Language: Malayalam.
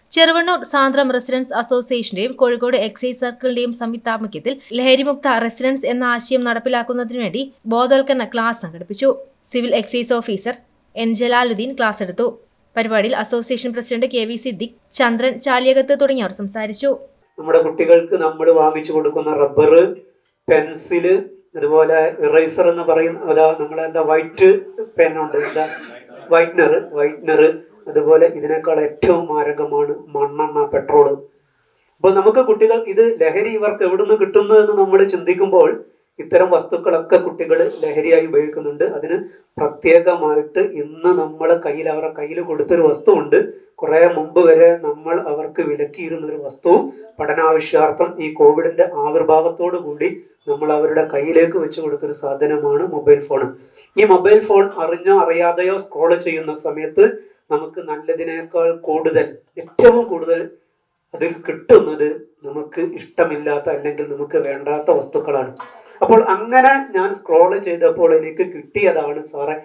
ചെറുവണ്ണൂർ സാന്ദ്രം റെസിഡൻസ് അസോസിയേഷന്റെയും കോഴിക്കോട് എക്സൈസ് സർക്കിളിന്റെയും സംയുക്താഭിമുഖ്യത്തിൽ ലഹരിമുക്ത റെസിഡൻസ് എന്ന ആശയം നടപ്പിലാക്കുന്നതിനു വേണ്ടി ബോധവൽക്കരണ ക്ലാസ് സംഘടിപ്പിച്ചു civil excise officer N Jalaluddin class എടുത്തു പരിപാടിയിൽ association president K V Siddique Chandran Chaliyakath തുടങ്ങിയവർ സംസാരിച്ചു നമ്മുടെ കുട്ടികൾക്ക് നമ്മൾ വാങ്ങിച്ചു കൊടുക്കുന്ന റബ്ബർ പെൻസില് അതുപോലെ ഇറേസർ എന്ന് പറയുന്ന അതാ നമ്മളെ എന്താ വൈറ്റ് പെന്നുണ്ട് എന്താ വൈറ്റ്നർ വൈറ്റ്നർ അതുപോലെ ഇതിനേക്കാൾ ഏറ്റവും മാരകമാണ് മണ്ണെണ്ണ പെട്രോള് അപ്പോൾ നമുക്ക് കുട്ടികൾ ഇത് ലഹരി ഇവർക്ക് എവിടുന്ന് കിട്ടുന്നു എന്ന് നമ്മൾ ചിന്തിക്കുമ്പോൾ ഇത്തരം വസ്തുക്കളൊക്കെ കുട്ടികൾ ലഹരിയായി ഉപയോഗിക്കുന്നുണ്ട് അതിന് പ്രത്യേകമായിട്ട് ഇന്ന് നമ്മളെ കയ്യിൽ അവരുടെ കയ്യിൽ കൊടുത്തൊരു വസ്തുവുണ്ട് കുറേ മുമ്പ് വരെ നമ്മൾ അവർക്ക് വിലക്കിയിരുന്ന ഒരു വസ്തുവും പഠനാവശ്യാർത്ഥം ഈ കോവിഡിന്റെ ആവിർഭാവത്തോടു കൂടി നമ്മൾ അവരുടെ കയ്യിലേക്ക് വെച്ച് കൊടുത്തൊരു സാധനമാണ് മൊബൈൽ ഫോൺ ഈ മൊബൈൽ ഫോൺ അറിഞ്ഞോ അറിയാതെയോ സ്ക്രോൾ ചെയ്യുന്ന സമയത്ത് നമുക്ക് നല്ലതിനേക്കാൾ കൂടുതൽ ഏറ്റവും കൂടുതൽ അതിൽ കിട്ടുന്നത് നമുക്ക് ഇഷ്ടമില്ലാത്ത അല്ലെങ്കിൽ നമുക്ക് വേണ്ടാത്ത വസ്തുക്കളാണ് അപ്പോൾ അങ്ങനെ ഞാൻ സ്ക്രോൾ ചെയ്തപ്പോൾ എനിക്ക് കിട്ടിയതാണ് സാറേ